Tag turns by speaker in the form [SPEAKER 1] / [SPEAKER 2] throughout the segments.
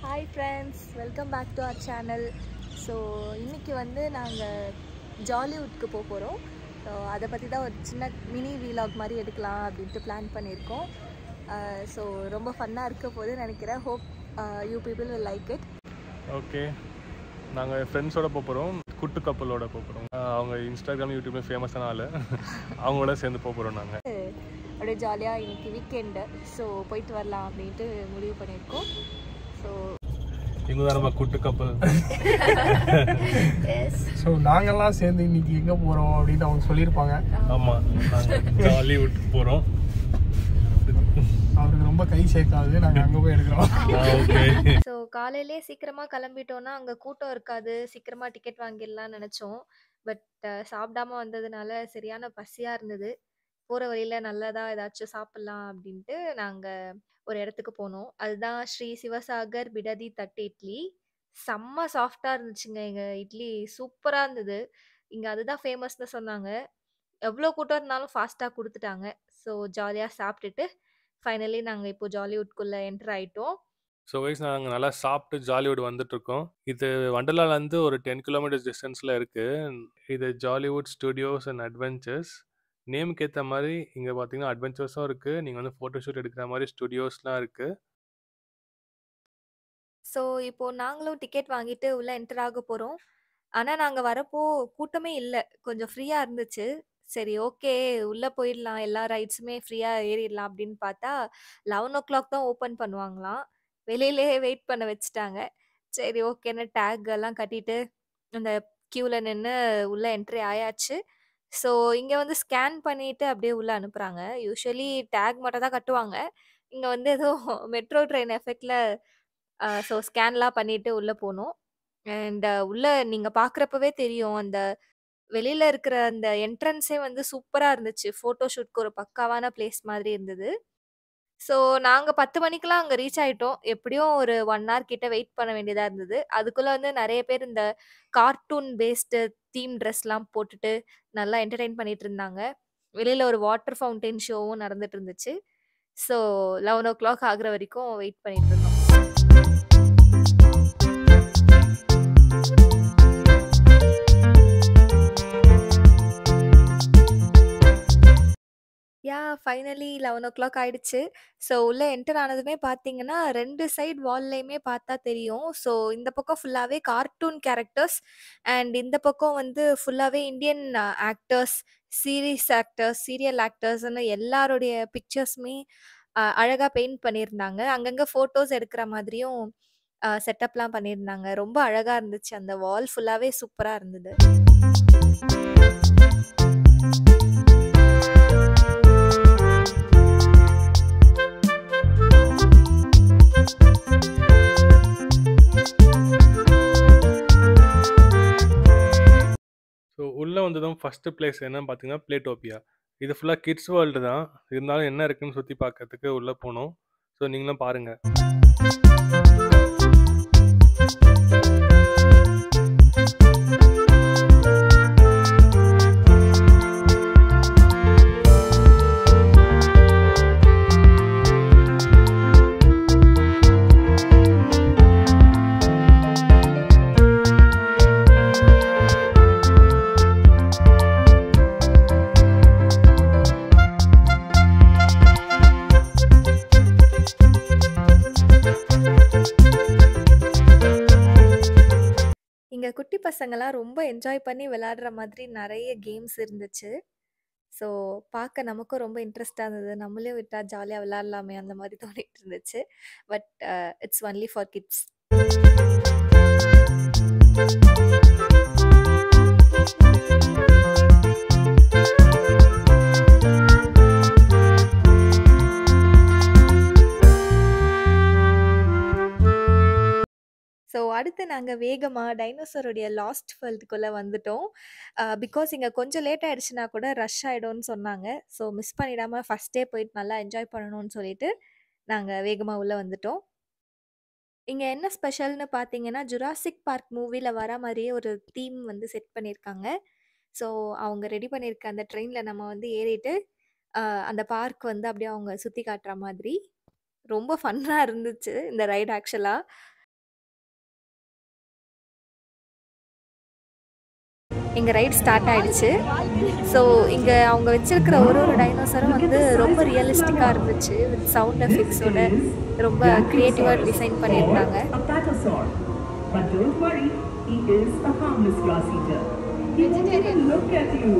[SPEAKER 1] Hi friends welcome back to our channel so இன்றைக்கி வந்து நாங்கள் ஜாலிவுட்க்கு போக போகிறோம் ஸோ அதை பற்றி தான் ஒரு சின்ன மினி வீலாக் மாதிரி எடுக்கலாம் அப்படின்ட்டு பிளான் பண்ணியிருக்கோம் ஸோ ரொம்ப ஃபன்னாக இருக்க போது நினைக்கிறேன் hope you people will like it
[SPEAKER 2] okay நாங்கள் ஃப்ரெண்ட்ஸோட போக போகிறோம் குட்டு கப்பலோட போக போகிறோம் அவங்க இன்ஸ்டாகிராம் யூடியூப்ல ஃபேமஸான ஆள் அவங்களோட சேர்ந்து போக போகிறோம் நாங்கள்
[SPEAKER 1] அப்படியே ஜாலியாக இன்னைக்கு வீக்கெண்டு ஸோ போயிட்டு வரலாம் அப்படின்ட்டு முடிவு பண்ணியிருக்கோம் ஸோ
[SPEAKER 2] இவங்க தான் நம்ம குட்டு கப்பல்
[SPEAKER 3] ஸோ நாங்கெல்லாம் சேர்ந்து இன்னைக்கு எங்கே போகிறோம் அப்படின்னு அவங்க சொல்லியிருப்பாங்க
[SPEAKER 2] ஆமாம் நாங்கள் ஜாலிவுட் போகிறோம்
[SPEAKER 3] அவருக்கு ரொம்ப கை சேர்க்காது நாங்கள் அங்கே போய் எடுக்கிறோம்
[SPEAKER 2] ஓகே
[SPEAKER 1] ஸோ காலையிலே சீக்கிரமாக கிளம்பிட்டோன்னா அங்கே கூட்டம் இருக்காது சீக்கிரமாக டிக்கெட் வாங்கிடலாம்னு நினச்சோம் பட் சாப்பிடாம வந்ததுனால சரியான பசியாக இருந்தது போகிற வழியில் நல்லதாக ஏதாச்சும் சாப்பிட்லாம் அப்படின்ட்டு நாங்கள் ஒரு இடத்துக்கு போனோம் அதுதான் ஸ்ரீ சிவசாகர் பிடதி தட்டு இட்லி செம்ம சாஃப்டாக இருந்துச்சுங்க எங்கள் இட்லி சூப்பராக இருந்தது இங்கே அதுதான் ஃபேமஸ்னு சொன்னாங்க எவ்வளோ கூட்டம் இருந்தாலும் ஃபாஸ்ட்டாக கொடுத்துட்டாங்க ஸோ ஜாலியாக சாப்பிட்டுட்டு ஃபைனலி நாங்கள் இப்போ ஜாலிவுட்குள்ளே என்டர் ஆயிட்டோம்
[SPEAKER 2] ஸோ வைஸ் நாங்கள் நல்லா சாப்பிட்டு ஜாலிவுட் வந்துட்டு இருக்கோம் இது வண்டர்லாலேருந்து ஒரு டென் கிலோமீட்டர்ஸ் டிஸ்டன்ஸில் இருக்குது இது ஜாலிவுட் ஸ்டுடியோஸ் அண்ட் அட்வென்ச்சர்ஸ் நேமுக்கு ஏற்ற மாதிரி இங்கே பார்த்தீங்கன்னா அட்வென்ச்சர்ஸும் இருக்குது நீங்கள் வந்து ஃபோட்டோஷூட் எடுக்கிற மாதிரி ஸ்டுடியோஸ்லாம் இருக்குது
[SPEAKER 1] ஸோ இப்போ நாங்களும் டிக்கெட் வாங்கிட்டு உள்ள என்டர் ஆக போகிறோம் ஆனால் நாங்கள் வரப்போ கூட்டமே இல்லை கொஞ்சம் ஃப்ரீயாக இருந்துச்சு சரி ஓகே உள்ளே போயிடலாம் எல்லா ரைட்ஸுமே ஃப்ரீயாக ஏறிடலாம் அப்படின்னு பார்த்தா லெவன் ஓ கிளாக் தான் ஓப்பன் பண்ணுவாங்களாம் வெளியிலே வெயிட் பண்ண வச்சுட்டாங்க சரி ஓகேன்னு டேக் எல்லாம் கட்டிட்டு அந்த க்யூவில் நின்று உள்ளே என்ட்ரி ஆயாச்சு ஸோ இங்கே வந்து ஸ்கேன் பண்ணிட்டு அப்படியே உள்ளே அனுப்புகிறாங்க யூஸ்வலி டேக் மட்டும் தான் கட்டுவாங்க இங்கே வந்து ஏதோ மெட்ரோ ட்ரெயின் எஃபெக்டில் ஸோ ஸ்கேன்லாம் பண்ணிட்டு உள்ளே போனோம் அண்ட் உள்ளே நீங்கள் பார்க்குறப்பவே தெரியும் அந்த வெளியில் இருக்கிற அந்த என்ட்ரன்ஸே வந்து சூப்பராக இருந்துச்சு ஃபோட்டோ ஷூட்க்கு ஒரு பக்காவான பிளேஸ் மாதிரி இருந்தது ஸோ நாங்கள் பத்து மணிக்கெலாம் அங்கே ரீச் ஆகிட்டோம் எப்படியும் ஒரு ஒன் ஹவர் கிட்ட வெயிட் பண்ண வேண்டியதாக இருந்தது அதுக்குள்ளே வந்து நிறைய பேர் இந்த கார்ட்டூன் பேஸ்டு தீம் ட்ரெஸ்லாம் போட்டுட்டு நல்லா என்டர்டெயின் பண்ணிட்டு இருந்தாங்க வெளியில் ஒரு வாட்டர் ஃபவுண்டைன் ஷோவும் நடந்துட்டு இருந்துச்சு ஸோ லெவன் ஓ கிளாக் ஆகுற வரைக்கும் வெயிட் பண்ணிட்டு இருந்தோம் yeah finally eleven o'clock ஆயிடுச்சு ஸோ உள்ளே என்டர் ஆனதுமே பார்த்தீங்கன்னா ரெண்டு சைடு வால்லையுமே பார்த்தா தெரியும் ஸோ இந்த பக்கம் ஃபுல்லாகவே கார்ட்டூன் கேரக்டர்ஸ் அண்ட் இந்த பக்கம் வந்து ஃபுல்லாகவே Indian actors series actors serial ஆக்டர்ஸ்னு எல்லாருடைய பிக்சர்ஸுமே அழகாக பெயிண்ட் பண்ணியிருந்தாங்க அங்கங்கே ஃபோட்டோஸ் எடுக்கிற மாதிரியும் செட்டப்லாம் பண்ணியிருந்தாங்க ரொம்ப அழகாக இருந்துச்சு அந்த வால் ஃபுல்லாகவே சூப்பராக இருந்தது
[SPEAKER 2] ஸோ உள்ளே வந்ததும் ஃபஸ்ட்டு பிளேஸ் என்னன்னு பார்த்தீங்கன்னா பிளேட்டோப்பியா இது ஃபுல்லாக கிட்ஸ் வேர்ல்டு தான் இருந்தாலும் என்ன இருக்குன்னு சுற்றி பார்க்கறதுக்கு உள்ளே போனோம் ஸோ நீங்களும் பாருங்கள்
[SPEAKER 1] இங்கே குட்டி பசங்களாம் ரொம்ப என்ஜாய் பண்ணி விளையாடுற மாதிரி நிறைய கேம்ஸ் இருந்துச்சு ஸோ பார்க்க நமக்கும் ரொம்ப இன்ட்ரெஸ்டாக இருந்தது நம்மளே விட்டால் ஜாலியாக விளையாடலாமே அந்த மாதிரி தோணிட்டு இருந்துச்சு but it's only for kids so அடுத்து நாங்கள் வேகமாக டைனோசருடைய லாஸ்ட் வேர்ல்டுக்குள்ளே வந்துட்டோம் பிகாஸ் இங்கே கொஞ்சம் லேட் ஆயிடுச்சுன்னா கூட ரஷ் ஆகிடும்னு சொன்னாங்க ஸோ மிஸ் பண்ணிடாமல் ஃபஸ்ட்டே போயிட்டு நல்லா என்ஜாய் பண்ணணும்னு சொல்லிட்டு நாங்கள் வேகமாக உள்ளே வந்துட்டோம் இங்கே என்ன ஸ்பெஷல்னு பார்த்தீங்கன்னா ஜுராசிக் பார்க் மூவியில் வர மாதிரியே ஒரு தீம் வந்து செட் பண்ணியிருக்காங்க ஸோ அவங்க ரெடி பண்ணியிருக்க அந்த ட்ரெயினில் நம்ம வந்து ஏறிட்டு அஹ், அந்த பார்க் வந்து அப்படியே அவங்க சுற்றி காட்டுற மாதிரி ரொம்ப ஃபன்னாக இருந்துச்சு இந்த ரைடு ஆக்சுவலாக எங்கள் ரைட் ஸ்டார்ட் ஆயிடுச்சு ஸோ இங்கே அவங்க வச்சிருக்கிற ஒரு ஒரு டைனோசரும் வந்து ரொம்ப ரியலிஸ்டிக்காக இருந்துச்சு வித் சவுண்ட் எஃபெக்ட்ஸோட ரொம்ப க்ரியேட்டிவாக டிசைன் பண்ணியிருந்தாங்க
[SPEAKER 4] a patasaur. But don't worry, he is a harmless grass eater. He won't even look at you.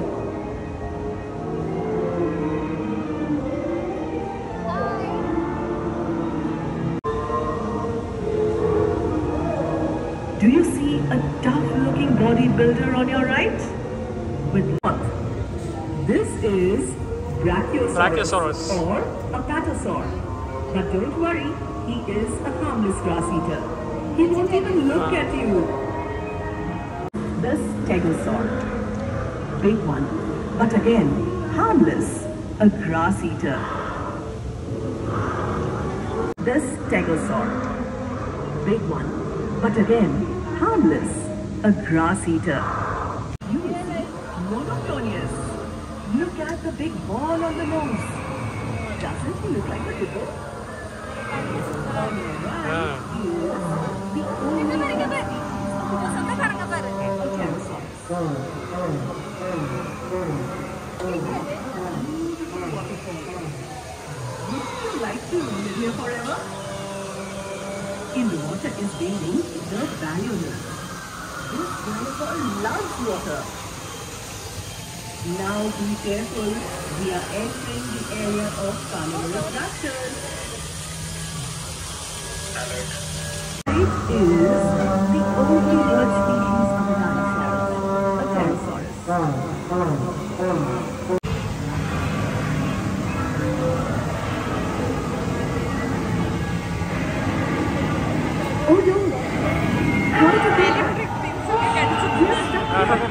[SPEAKER 4] Do you see a tough-looking bodybuilder on your right? With what? This is Brachiosaurus,
[SPEAKER 3] Brachiosaurus.
[SPEAKER 4] or a patasaur. But don't worry, he is a harmless grass eater. He won't even look at you. The stegosaur. Big one, but again, harmless, a grass eater. The stegosaur. Big one, but again, harmless, a grass eater. You see, monotonius. Look at the big ball on the nose. Doesn't he look like a hippo? On your right is the only pterosaurus. Would you like to live here forever? In the water is bathing the bayonet. This dinosaur loves water. Now be careful. We are entering the area of carnivorous raptors. It is the only bird species of a dinosaur, a pterosaurus. Oh no! How did they We're stuck here.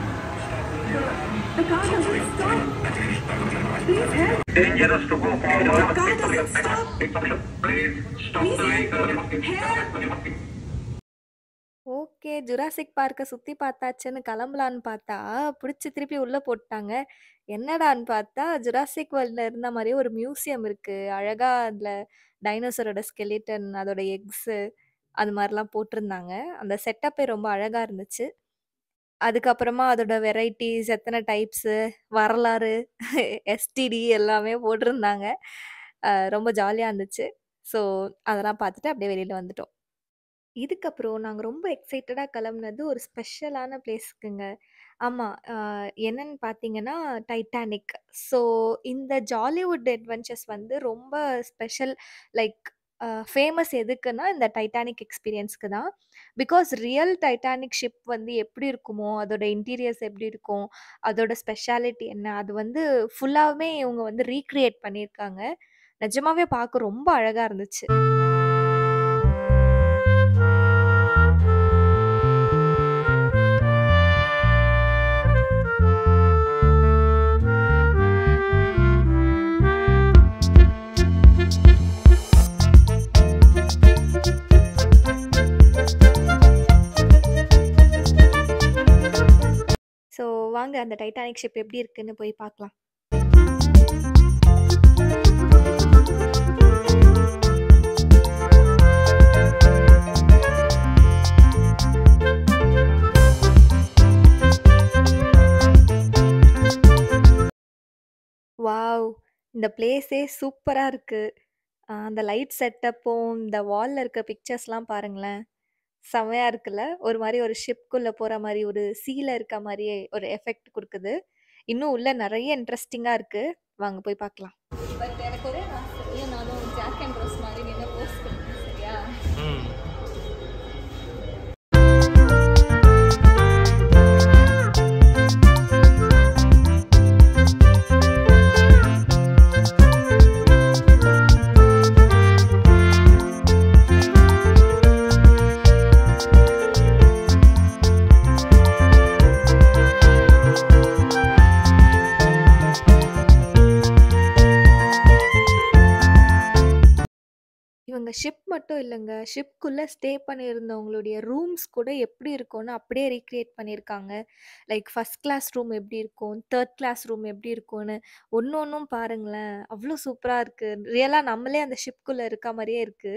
[SPEAKER 4] The car doesn't stop. Please help.
[SPEAKER 5] dangerous to go forward.
[SPEAKER 4] The car doesn't stop.
[SPEAKER 5] Please stop
[SPEAKER 4] Please
[SPEAKER 5] the
[SPEAKER 4] help.
[SPEAKER 5] vehicle.
[SPEAKER 4] Help.
[SPEAKER 1] Okay Jurassic பார்க்கை சுற்றி பார்த்தாச்சுன்னு கிளம்பலான்னு பார்த்தா பிடிச்சி திருப்பி உள்ளே போட்டாங்க என்னடான்னு பார்த்தா ஜுராசிக் வேர்ல்டில் இருந்த மாதிரியே ஒரு மியூசியம் இருக்குது அழகாக அதில் டைனோசரோட ஸ்கெலிட்டன் அதோட எக்ஸு அது மாதிரிலாம் போட்டிருந்தாங்க அந்த செட்டப்பே ரொம்ப அழகாக இருந்துச்சு அதுக்கப்புறமா அதோட வெரைட்டிஸ் எத்தனை டைப்ஸு வரலாறு எஸ்டிடி எல்லாமே போட்டிருந்தாங்க அஹ் ரொம்ப ஜாலியாக இருந்துச்சு ஸோ அதெல்லாம் பார்த்துட்டு அப்படியே வெளியில் வந்துட்டோம் இதுக்கப்புறம் நாங்க ரொம்ப எக்ஸைட்டடா கிளம்புனது ஒரு ஸ்பெஷலான பிளேஸ்க்குங்க. ஆமா. அ என்னன்னு பார்த்தீங்கன்னா, டைட்டானிக். ஸோ இந்த ஜாலிவுட் அட்வென்ச்சர்ஸ் வந்து ரொம்ப ஸ்பெஷல் லைக் அ ஃபேமஸ் எதுக்குன்னா, இந்த டைட்டானிக் எக்ஸ்பீரியன்ஸ்க்கு தான். பிகாஸ் ரியல் டைட்டானிக் ஷிப் வந்து எப்படி இருக்குமோ, அதோட இன்டீரியர்ஸ் எப்படி இருக்கும், அதோட ஸ்பெஷாலிட்டி என்ன, அது வந்து ஃபுல்லாவுமே இவங்க வந்து ரீக்ரியேட் பண்ணியிருக்காங்க. நிஜமாவே பார்க்க ரொம்ப அழகா இருந்துச்சு. ஸோ வாங்க அந்த டைட்டானிக் ஷிப் எப்படி இருக்குன்னு போய் பார்க்கலாம். வாவ்! இந்த பிளேஸே சூப்பரா இருக்கு. அ அந்த லைட் செட்டப்பும், இந்த வால்ல இருக்க பிக்சர்ஸ்லாம் பாருங்களேன். செம்மையா இருக்குல்ல? ஒரு மாரி ஒரு ஷிப்குள்ள போற மாரி, ஒரு சீல இருக்க மாரியே ஒரு எஃபெக்ட் குடுக்குது. இன்னும் உள்ள நெறைய இன்ட்ரஸ்டிங்கா இருக்கு. வாங்க போய் பார்க்கலாம். பட் எனக்கு ஒரே ஆசை. ஏன் நானும் ஜாக் அண்ட் ரோஸ் மாரி நின்னு போஸ் குடுக்கணும் சரியா?
[SPEAKER 2] ம்
[SPEAKER 1] இவங்க ஷிப் மட்டும் இல்லங்க. ஷிப்குள்ள ஸ்டே பண்ணியிருந்தவங்களுடைய ரூம்ஸ் கூட எப்படி இருக்கும்னு அப்படியே ரீகிரியேட் பண்ணியிருக்காங்க. லைக் ஃபர்ஸ்ட் கிளாஸ் ரூம் எப்படி இருக்கும், 3 கிளாஸ் ரூம் எப்படி இருக்கும்னு ஒண்ணு ஒண்ணும் பாருங்களேன். அவ்ளோ சூப்பரா இருக்கு. ரியலா நம்மளே அந்த ஷிப்குள்ள இருக்க மாரியே இருக்கு.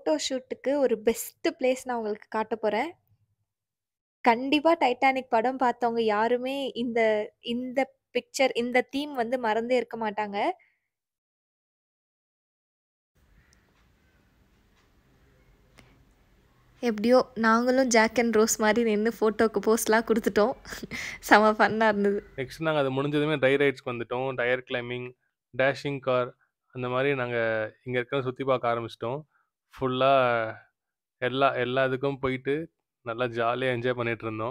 [SPEAKER 1] ஃபோட்டோ ஷூட்டுக்கு ஒரு பெஸ்ட் பிளேஸ் நான் உங்களுக்கு காட்டப் போறேன். கண்டிப்பா டைட்டானிக் படம் பார்த்தவங்க யாருமே இந்த இந்த பிக்சர் இந்த தீம் வந்து மறந்தே இருக்க மாட்டாங்க. எப்படியோ நாங்களும் ஜாக் அண்ட் ரோஸ் மாரி நின்னு ஃபோட்டோக்கு போஸ்லாம் குடுத்துட்டோம். செம ஃபன்னா இருந்தது.
[SPEAKER 2] நெக்ஸ்ட் நாங்க அது முடிஞ்சதுமே ட்ரை ரைட்ஸ்க்கு வந்துட்டோம். டயர் கிளைம்பிங், டேஷிங் கார் அந்த மாரி நாங்க இங்க இருக்கிறத சுத்தி பார்க்க ஆரம்பிச்சுட்டோம். ஃபுல்லா எல்லா எல்லா இதுக்கும் போயிட்டு நல்லா ஜாலியா என்ஜாய் பண்ணிட்டு இருந்தோம்.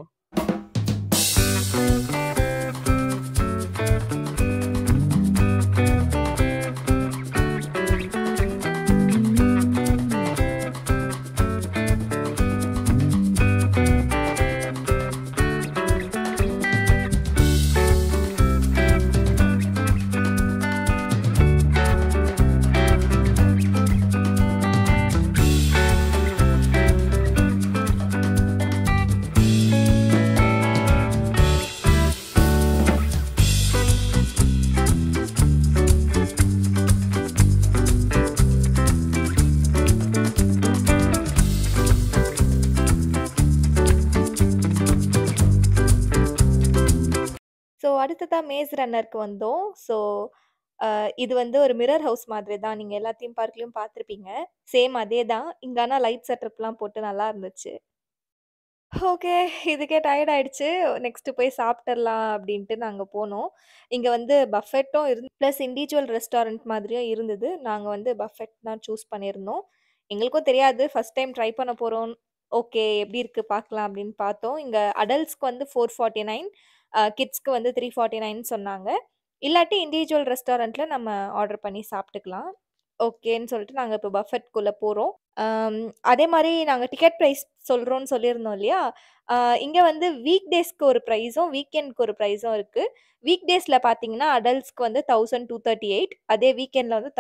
[SPEAKER 1] ஸோ அடுத்ததா மேஸ் ரன்னருக்கு வந்தோம். ஸோ அ இது வந்து ஒரு மிரர் ஹவுஸ் மாதிரி தான். நீங்க எல்லா தீம் பார்க்லயும் பார்த்துருப்பீங்க. சேம் அதே தான். இங்க ஆனா லைட் செட்டப்லாம் போட்டு நல்லா இருந்துச்சு. ஓகே. இதுக்கே டயர்ட் ஆயிடுச்சு. நெக்ஸ்ட் போய் சாப்பிட்டுறலாம் அப்படின்ட்டு நாங்க போனோம். இங்க வந்து பஃபெட்டும் இருந்து பிளஸ் இண்டிவிஜுவல் ரெஸ்டாரண்ட் மாதிரியும் இருந்தது. நாங்க வந்து பஃபெட் தான் சூஸ் பண்ணியிருந்தோம். எங்களுக்கும் தெரியாது. ஃபர்ஸ்ட் டைம் ட்ரை பண்ண போறோம். ஓகே எப்படி இருக்கு பார்க்கலாம் அப்படின்னு பார்த்தோம். இங்க அடல்ட்ஸ்க்கு வந்து 449 அ கிட்ஸ்க்கு வந்து 349 சொன்னாங்க. இல்லாட்டி இண்டிவிஜுவல் ரெஸ்டாரண்ட்ல நம்ம ஆர்டர் பண்ணி சாப்பிட்டுக்கலாம். ஓகேன்னு சொல்லிட்டு நாங்க இப்போ பஃபெட்குள்ள போறோம். அம் அதே மாரி நாங்க டிக்கெட் பிரைஸ் சொல்றோம்னு சொல்லியிருந்தோம் இல்லையா? அ இங்க வந்து வீக் டேஸ்க்கு ஒரு பிரைஸும், வீக்கெண்ட்க்கு ஒரு பிரைஸும் இருக்கு. வீக் டேஸ்ல பார்த்தீங்கன்னா, அடல்ட்ஸ்க்கு வந்து 1238 அதே வீக்கெண்ட்ல வந்து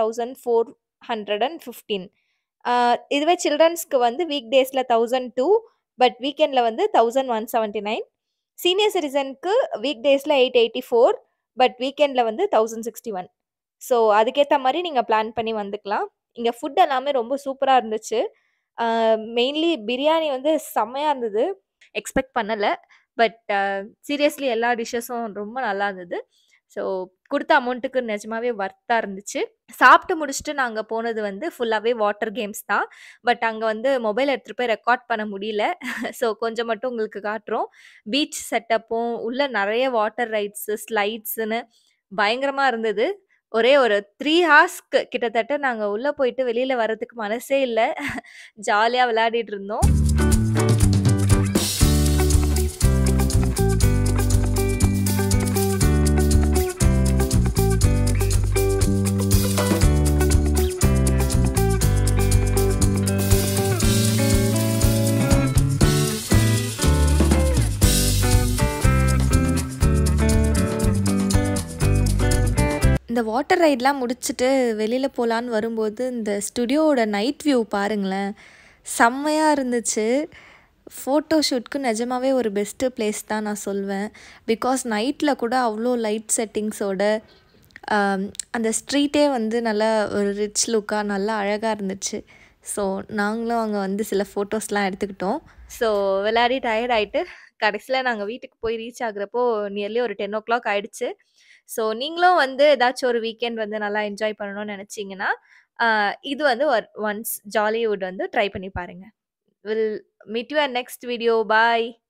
[SPEAKER 1] 1415 அ இதுவே சில்ட்ரன்ஸ்க்கு வந்து வீக் டேஸ்ல 1002 பட் வீக்கெண்ட்ல வந்து 1179 சீனியர் சிட்டிசனுக்கு வீக் டேஸ்ல 884 பட் வீக்கெண்ட்ல வந்து 1061 ஸோ அதுக்கேத்த மாரி நீங்க பிளான் பண்ணி வந்துக்கலாம். இங்க ஃபுட் எல்லாமே ரொம்ப சூப்பரா இருந்துச்சு. அ மெயின்லி பிரியாணி வந்து செம்மையா இருந்தது. எக்ஸ்பெக்ட் பண்ணல. பட் சீரியஸ்லி எல்லா டிஷ்ஷஸும் ரொம்ப நல்லா இருந்தது. ஸோ குடுத்த அமௌண்ட்டுக்கு நிஜமாவே வொர்த்தா இருந்துச்சு. சாப்பிட்டு முடிச்சுட்டு நாங்க போனது வந்து ஃபுல்லாவே வாட்டர் கேம்ஸ் தான். பட் அங்க வந்து மொபைல் எடுத்துட்டு போய் ரெக்கார்ட் பண்ண முடியல. ஸோ கொஞ்சம் மட்டும் உங்களுக்கு காட்டுறோம். பீச் செட்டப்பும், உள்ள நெறைய வாட்டர் ரைட்ஸு, ஸ்லைட்ஸ்ன்னு பயங்கரமா இருந்தது. ஒரே ஒரு 3 ஹார்ஸ்க்கு கிட்டத்தட்ட நாங்க உள்ள போயிட்டு வெளியில வர்றதுக்கு மனசே இல்ல. ஜாலியா விளையாடிட்டு இருந்தோம். இந்த வாட்டர் ரைட்லாம் முடிச்சுட்டு வெளியில போலான்னு வரும்போது, இந்த ஸ்டுடியோவோட நைட் வியூ பாருங்களேன். செம்மையா இருந்துச்சு. ஃபோட்டோ ஷூட்க்கு நிஜமாவே ஒரு பெஸ்ட்டு பிளேஸ் தான் நான் சொல்வேன். பிகாஸ் நைட்ல கூட அவ்ளோ லைட் செட்டிங்ஸோட அம் அந்த ஸ்ட்ரீட்டே வந்து நல்லா ஒரு ரிச் லுக்கா நல்லா அழகா இருந்துச்சு. ஸோ நாங்களும் அங்க வந்து சில ஃபோட்டோஸ்லாம் எடுத்துக்கிட்டோம். ஸோ விளையாடி டயர்ட் ஆயிட்டு, கடைசில நாங்க வீட்டுக்கு போய் ரீச் ஆகுறப்போ நியர்லி ஒரு 10:00 ஆயிடுச்சு. ஸோ நீங்களும் வந்து ஏதாச்சும் ஒரு வீக்கெண்ட் வந்து நல்லா என்ஜாய் பண்ணணும்னு நெனச்சீங்கன்னா, அ இது வந்து ஒரு ஒன்ஸ் ஜாலிவுட் வந்து ட்ரை பண்ணி பாருங்க. Will meet you at next video. Bye.